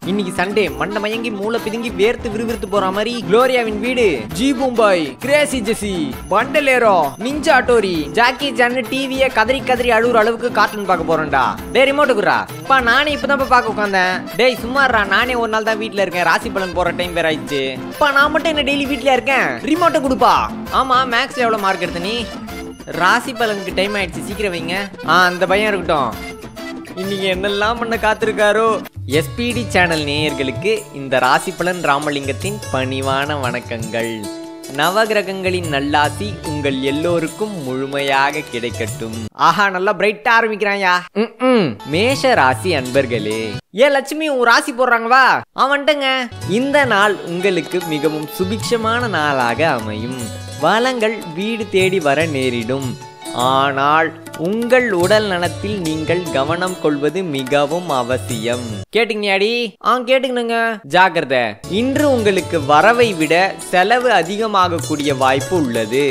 இன்னைக்கு சண்டே மண்டை மயங்கி மூளை பிதுங்கி வேர்த்து விறுவிறுத்து போற மாதிரி குளோரியாவின் வீடு ஜி பூம்பாய் crazy Jessie Bandolero ninja Hattori Jackie John டிவியை கதறி கதறி அழுகுற அளவுக்கு கார்ட்டூன் பார்க்க போறேன்டா டேய் ரிமோட் குரா பா நானே இப்பதான் போய் பார்க்க உட்காந்தேன் டேய் சும்மாறா நானே ஒரு நாள் தான் வீட்ல இருக்கேன் ராசி பலன் போற டைம் வேற ஆயிடுச்சு பா நான் மட்டும் என்ன டெய்லி வீட்ல இருக்கேன் ரிமோட்டை கொடுப்பா ஆமா மேக்ஸ்ல எவ்வளவு மார்க் எடுத்த நீ ராசி பலனுக்கு டைம் ஆயிடுச்சு சீக்கிரம் வைங்க ஆ அந்த பையன் இருக்கட்டும் இன்னைக்கு என்னெல்லாம் பண்ண காத்திருக்காரோ எஸ்பிடி சேனல் நேயர்களுக்கு இந்த ராசி பலன் ராமலிங்கத்தின் பணிவான வணக்கங்கள் நவகிரகங்களின் நல்லாசி உங்கள் எல்லோருக்கும் முழுமையாக கிடைக்கட்டும் ஆஹா நல்லா பிரைட்டா ஆரம்பிக்கிறாயா ம்ம். மேஷ ராசி அன்பர்களே ஏ லட்சுமி உன் ராசி போடுறாங்க வா அவன்ட்டுங்க இந்த நாள் உங்களுக்கு மிகவும் சுபிக்ஷமான நாளாக அமையும் வளங்கள் வீடு தேடி வர நேரிடும் ஆனால் உங்கள் உடல் நலத்தில் நீங்கள் கவனம் கொள்வது மிகவும் அவசியம் கேட்டுங்கயாடி ஆ கேட்டுக்கணுங்க ஜாக்கிரதை இன்று உங்களுக்கு வரவை விட செலவு அதிகமாகக்கூடிய வாய்ப்பு உள்ளது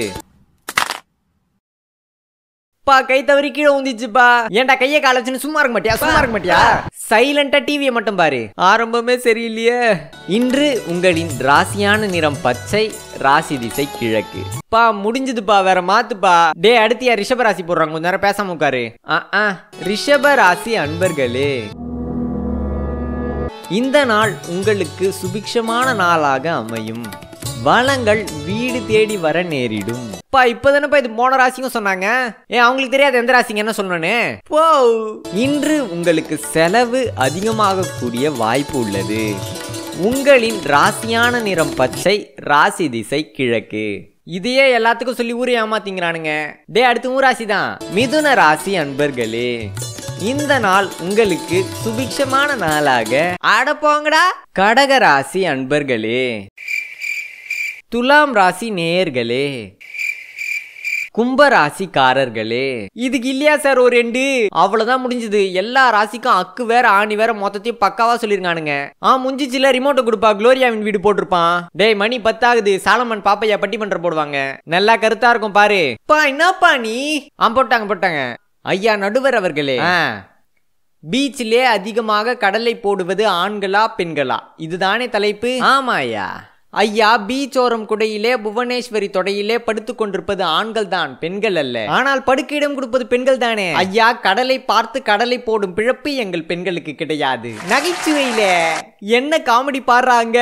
பா கை தவறி கீழே ஊந்திச்சுப்பா ஏன்டா கையை கால வச்சுன்னு சும்மா இருக்க மாட்டியா சும்மா இருக்க மாட்டியா சைலண்டா டிவியை மட்டும் பாரு ஆரம்பமே சரியில்லையே இன்று உங்களின் ராசியான நிறம் பச்சை ராசி திசை கிழக்கு பா முடிஞ்சதுப்பா வேற மாத்துப்பா டே அடுத்து யார் ரிஷப ராசி போடுறாங்க கொஞ்ச நேரம் பேசாம உட்காரு ஆ, ஆ, ரிஷப ராசி அன்பர்களே இந்த நாள் உங்களுக்கு சுபிக்ஷமான நாளாக அமையும் வளங்கள் வீடு தேடி வர நேரிடும் பா இப்பதானப்பா இது போன ராசிங்க சொன்னாங்க ஏ அவங்களுக்கு தெரியாது எந்த ராசிங்க என்ன சொன்னேன்னு போ இன்று உங்களுக்கு செலவு அதிகமாக கூடிய வாய்ப்பு உள்ளது உங்களின் ராசியான நிறம் பச்சை ராசி திசை கிழக்கு இதையே எல்லாத்துக்கும் சொல்லி ஊரே ஏமாத்திங்கிறானுங்க டே அடுத்து ஊராசி தான் மிதுன ராசி அன்பர்களே இந்த நாள் உங்களுக்கு சுபிக்ஷமான நாளாக ஆட போங்கடா கடக ராசி அன்பர்களே துலாம் ராசி நேயர்களே கும்ப ராசிக்காரர்களே இதுக்கு இல்லையா சார் ஒரு ரெண்டு அவ்வளவுதான் முடிஞ்சது எல்லா ராசிக்கும் அக்கு வேற ஆணி வேற மொத்தத்தையும் பக்காவா சொல்லிருக்கானுங்க ஆ முடிஞ்சிச்சுல ரிமோட்டை கொடுப்பா குளோரியாவின் வீடு போட்டிருப்பான் டேய் மணி பத்தாகுது சாலமன் பாப்பையா பட்டி பண்ற போடுவாங்க நல்லா கருத்தா இருக்கும் பாரு பா என்னப்பா நீ ஆ போட்டாங்க போட்டாங்க ஐயா நடுவர் அவர்களே ஆ பீச்சிலே அதிகமாக கடலை போடுவது ஆண்களா பெண்களா இதுதானே தலைப்பு ஆமாயா ஐயா பீச் ஓரம் குடையிலே புவனேஸ்வரி தொடையிலே படுத்துக் கொண்டிருப்பது ஆண்கள் தான் பெண்கள் அல்ல ஆனால் படுக்கையிடம் கொடுப்பது பெண்கள் தானே ஐயா கடலை பார்த்து கடலை போடும் பிழப்பு எங்கள் பெண்களுக்கு கிடையாது நகைச்சுவையில என்ன காமெடி பாடுறாங்க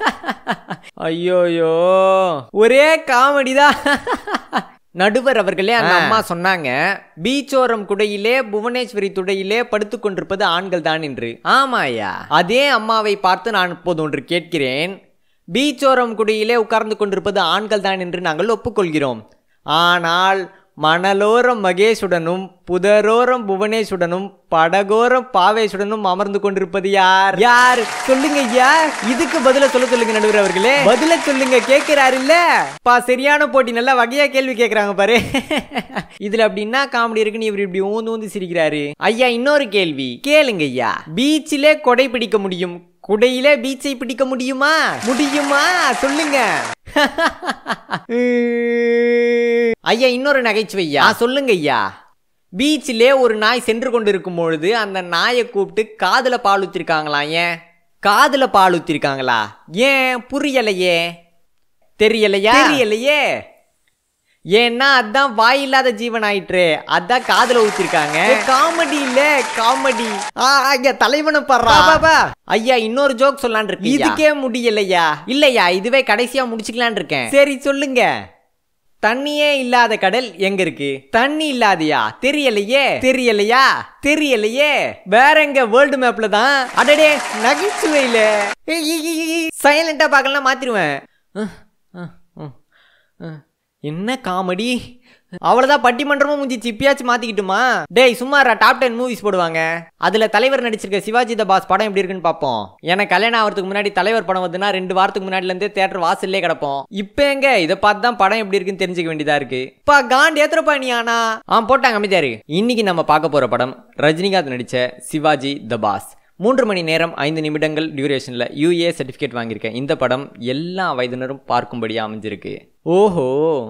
ஐயோயோ ஒரே காமெடி தான் நடுவர் அவர்களே அந்த அம்மா சொன்னாங்க பீச்சோரம் குடையிலே புவனேஸ்வரி துடையிலே படுத்துக் கொண்டிருப்பது ஆண்கள் தான் என்று ஆமாயா அதே அம்மாவை பார்த்து நான் இப்போது ஒன்று கேட்கிறேன் பீச்சோரம் குடியிலே உட்கார்ந்து கொண்டிருப்பது ஆண்கள் தான் என்று நாங்கள் ஒப்புக்கொள்கிறோம் ஆனால் மணலோரம் மகேஷுடனும் புதரோரம் புவனேஷுடனும் படகோரம் பாவேஷுடனும் அமர்ந்து கொண்டிருப்பது யார் யார் சொல்லுங்க ஐயா இதுக்கு பதில சொல்ல சொல்லுங்க நடுவர் அவர்களே பதில சொல்லுங்க கேட்கிறாரு இல்ல பா சரியான போட்டி நல்லா வகையா கேள்வி கேக்குறாங்க பாரு இதுல அப்படின்னா காமெடி இருக்குன்னு இவர் இப்படி ஊந்து ஊந்து சிரிக்கிறாரு ஐயா இன்னொரு கேள்வி கேளுங்க ஐயா பீச்சிலே கொடை பிடிக்க முடியும் குடையிலே பீச்சை பிடிக்க முடியுமா முடியுமா சொல்லுங்க ஐயா இன்னொரு நகைச்சுவையா ஆ, சொல்லுங்க ஐயா பீச்சிலே ஒரு நாய் சென்று கொண்டிருக்கும் பொழுது அந்த நாயை கூப்பிட்டு காதுல பால் ஊத்திருக்காங்களாம் ஏன் காதுல பால் ஊத்திருக்காங்களா ஏன் புரியலையே தெரியலையா தெரியலையே ஏன்னா அதான் வாய் இல்லாத ஜீவன் ஆயிற்று அதான் காதுல ஊத்திருக்காங்க காமெடி இல்ல காமெடி ஐயா தலைவனை பாடுறா ஐயா இன்னொரு ஜோக் சொல்லலான் இருக்கு இதுக்கே முடியலையா இல்லையா இதுவே கடைசியா முடிச்சுக்கலான் இருக்கேன் சரி சொல்லுங்க தண்ணியே இல்லாத கடல் எங்க இருக்கு தண்ணி இல்லாதயா தெரியலையே தெரியலையா தெரியலையே வேற எங்க வேர்ல்டு மேப்ல தான் அடடே நகைச்சுவையில சைலண்டா பார்க்கலாம் மாத்திருவேன் அஹ், அஹ், அஹ், அஹ். என்ன காமெடி அவ்வளவுதான் பட்டிமன்றமும் முடிஞ்சிச்சு இப்பயாச்சும் மாத்திக்கிட்டுமா டேய் சும்மாரா டாப் டென் மூவிஸ் போடுவாங்க அதுல தலைவர் நடிச்சிருக்க சிவாஜி த பாஸ் படம் எப்படி இருக்குன்னு பார்ப்போம் எனக்கு கல்யாணம் ஆகிறதுக்கு முன்னாடி தலைவர் படம் வந்துன்னா ரெண்டு வாரத்துக்கு முன்னாடில இருந்தே தேட்டர் வாசல்லே கிடப்போம் இப்போ எங்க இதை பார்த்து தான் படம் எப்படி இருக்குன்னு தெரிஞ்சுக்க வேண்டியதா இருக்கு பா காண்ட் ஏத்துறப்பா நீ ஆனா ஆ போட்டாங்க அமைதியாரு இன்னைக்கு நம்ம பார்க்க போற படம் ரஜினிகாந்த் நடிச்ச சிவாஜி த பாஸ் மூன்று மணி நேரம் ஐந்து நிமிடங்கள் டியூரேஷனில் யூஏ சர்டிஃபிகேட் வாங்கியிருக்கேன் இந்த படம் எல்லா வயதினரும் பார்க்கும்படியாக அமைஞ்சிருக்கு ஓஹோ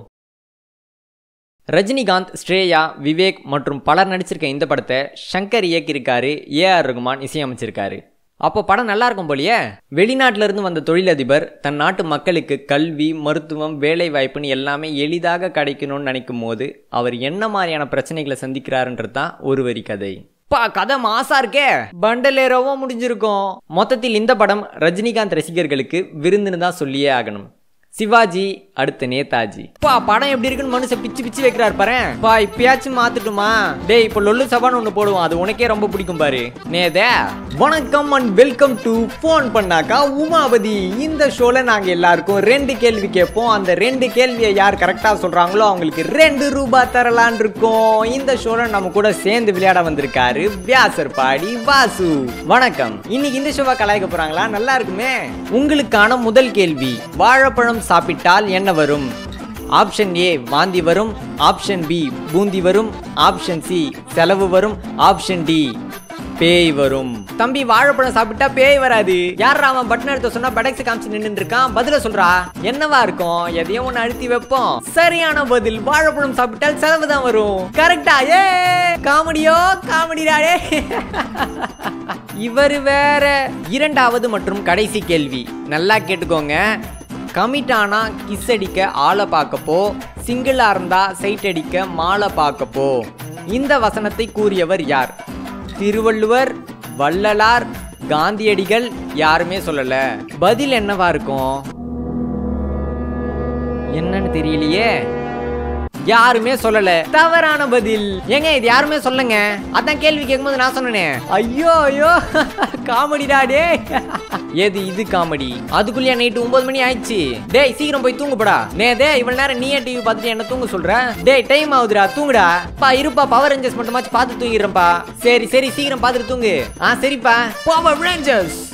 ரஜினிகாந்த் ஸ்ரேயா விவேக் மற்றும் பலர் நடிச்சிருக்க இந்த படத்தை ஷங்கர் இயக்கியிருக்காரு ஏஆர் ரகுமான் இசையமைச்சிருக்காரு அப்போ படம் நல்லா இருக்கும் போலியே வெளிநாட்டுல இருந்து வந்த தொழிலதிபர் தன் நாட்டு மக்களுக்கு கல்வி மருத்துவம் வேலை வாய்ப்புன்னு எல்லாமே எளிதாக கிடைக்கணும்னு நினைக்கும் போது அவர் என்ன மாதிரியான பிரச்சனைகளை சந்திக்கிறாருன்றது தான் ஒரு வரி கதை பா கதை மாசா இருக்கே பண்டலேரோவும் முடிஞ்சிருக்கும் மொத்தத்தில் இந்த படம் ரஜினிகாந்த் ரசிகர்களுக்கு விருந்துன்னு தான் சொல்லியே ஆகணும் சிவாஜி அடுத்த நேதாஜி பா படம் எப்படி இருக்குன்னு மனுஷன் பிச்சு பிச்சு வைக்கிறாரு பாரு பா இப்பயாச்சும் மாத்துட்டுமா டேய் இப்போ லொல்லு சபான்னு ஒன்று போடுவோம் அது உனக்கே ரொம்ப பிடிக்கும் பாரு நேதே வணக்கம் அண்ட் வெல்கம் டு ஃபோன் பண்ணாக்கா உமாபதி இந்த ஷோல நாங்க எல்லாருக்கும் ரெண்டு கேள்வி கேட்போம் அந்த ரெண்டு கேள்வியை யார் கரெக்டா சொல்றாங்களோ அவங்களுக்கு ரெண்டு ரூபாய் தரலான் இருக்கோம் இந்த ஷோல நம்ம கூட சேர்ந்து விளையாட வந்திருக்காரு வியாசர் பாடி வாசு வணக்கம் இன்னைக்கு இந்த ஷோவை கலாய்க்க போறாங்களா நல்லா இருக்குமே உங்களுக்கான முதல் கேள்வி வாழைப்பழம் சாப்பிட்டால் என்ன வரும் ஆப்ஷன் ஏ வாந்தி வரும் ஆப்ஷன் பி பூந்தி வரும் ஆப்ஷன் சி செலவு வரும் ஆப்ஷன் டி பேய் வரும் தம்பி வாழைப்பழம் சாப்பிட்டா பேய் வராது யார் அவன் பட்டன் எடுத்து சொன்னா பெடக்ஸ் காமிச்சு நின்று இருக்கான் பதில சொல்றா என்னவா இருக்கும் எதையும் ஒண்ணு அழுத்தி வைப்போம் சரியான பதில் வாழைப்பழம் சாப்பிட்டால் செலவு தான் வரும் கரெக்டா ஏ காமெடியோ காமெடிடாடே இவர் வேற இரண்டாவது மற்றும் கடைசி கேள்வி நல்லா கேட்டுக்கோங்க கமிட் ஆனா கிஸ் அடிக்க ஆளை பார்க்கப்போ சிங்கிளா இருந்தா சைட் அடிக்க மாலை பார்க்கப்போ இந்த வசனத்தை கூறியவர் யார் திருவள்ளுவர் வள்ளலார் காந்தியடிகள் யாருமே சொல்லல பதில் என்னவா இருக்கும் என்னன்னு தெரியலையே யாருமே சொல்லல தவறான பதில் ஏங்க இது யாருமே சொல்லுங்க அதான் கேள்வி கேட்கும்போது நான் சொன்னேன் ஐயோ ஐயோ காமெடிடா டே ஏது இது காமெடி அதுக்குள்ளே நைட்டு ஒன்பது மணி ஆயிடுச்சு டேய் சீக்கிரம் போய் தூங்குப்படா நே டே இவ்வளவு நேரம் நீயே டிவி பார்த்துட்டு என்ன தூங்க சொல்ற டேய் டைம் ஆகுதுடா தூங்குடா பா இருப்பா பவர் ரேஞ்சர்ஸ் மட்டுமாச்சும் பார்த்து தூங்கிடுறேன்ப்பா சரி சரி சீக்கிரம் பார்த்துட்டு தூங்கு ஆ சரிப்பா பவர் ரேஞ்சர்ஸ்